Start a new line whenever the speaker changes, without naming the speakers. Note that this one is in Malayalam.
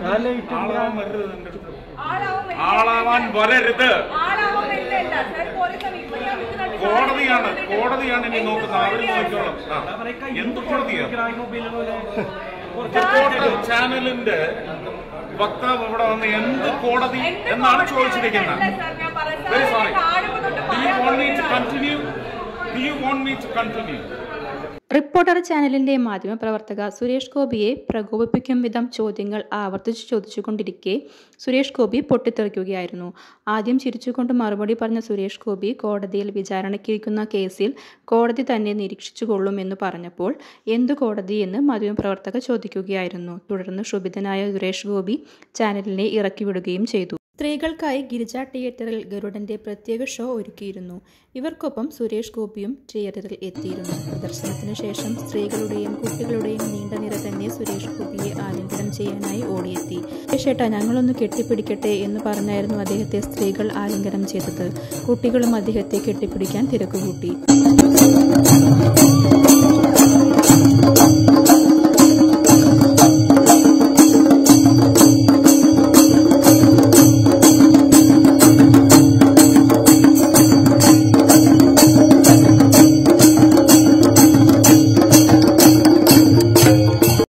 ആളാവാൻ വരരുത് എൻ്റെ അടുത്ത്.
ആളാവാൻ വരില്ല.
ആളാവാൻ വരരുത്
ആളാവാൻ വരില്ല സർ പോലീസാണ് ഇപ്പൊ ഞാൻ ഇതിനകത്ത്
കോടതിയാണ്
സാറിനെ
കോടതിയാണ് ഇനി നോക്കുന്നത് അവര് നോക്കിക്കോളും ആ. എന്ത് കോടതിയാ റിപ്പോർട്ടർ ചാനലിന്റെ വക്താവ് ഇവിടെ വന്ന് എന്ത് കോടതി
എന്ത്
എന്നാണ്
കോടതിയാണ്
ചോദിച്ചിരിക്കുന്നത്
അല്ല സർ, ഞാൻ പറയാം.
വെരി
സാർ,
സോറി
കാണുമ്പോൾ തൊട്ട്
ഡു യു
പറയാൻ
വോണ്ട് മീ ടു
തുടങ്ങിയതാണ്.
Continue do you want me to continue
reporter ചാനലിന്റെ മാധ്യമപ്രവർത്തക സുരേഷ് ഗോപിയെ പ്രകോപിപ്പിക്കും വിധം ചോദ്യങ്ങൾ ആവർത്തിച്ചു ചോദിച്ചുകൊണ്ടിരിക്കെ സുരേഷ് ഗോപി പൊട്ടിത്തെറിക്കുകയായിരുന്നു ആദ്യം ചിരിച്ചുകൊണ്ട് മറുപടി പറഞ്ഞ സുരേഷ് ഗോപി കോടതിയിൽ വിചാരണയ്ക്കിരിക്കുന്ന കേസിൽ കോടതി തന്നെ നിരീക്ഷിച്ചുകൊള്ളുമെന്ന് പറഞ്ഞപ്പോൾ എന്തു കോടതി എന്ന് മാധ്യമപ്രവർത്തക ചോദിക്കുകയായിരുന്നു തുടർന്ന് ക്ഷുഭിതനായ സുരേഷ് ഗോപി ചാനലിനെ ഇറക്കിവിടുകയും ചെയ്തു സ്ത്രീകൾക്കായി ഗിരിജ തിയേറ്ററിൽ ഗരുഡന്റെ പ്രത്യേക ഷോ ഒരുക്കിയിരുന്നു ഇവർക്കൊപ്പം സുരേഷ് ഗോപിയും തിയേറ്ററിൽ എത്തിയിരുന്നു പ്രദർശനത്തിന് ശേഷം സ്ത്രീകളുടെയും കുട്ടികളുടെയും നീണ്ട നിര തന്നെ സുരേഷ് ഗോപിയെ ആലിംഗനം ചെയ്യാനായി ഓടിയെത്തി ചേട്ടാ ഞങ്ങളൊന്ന് കെട്ടിപ്പിടിക്കട്ടെ എന്ന് പറഞ്ഞായിരുന്നു അദ്ദേഹത്തെ സ്ത്രീകൾ ആലിംഗനം ചെയ്തത് കുട്ടികളും അദ്ദേഹത്തെ കെട്ടിപ്പിടിക്കാൻ തിരക്കുകൂട്ടി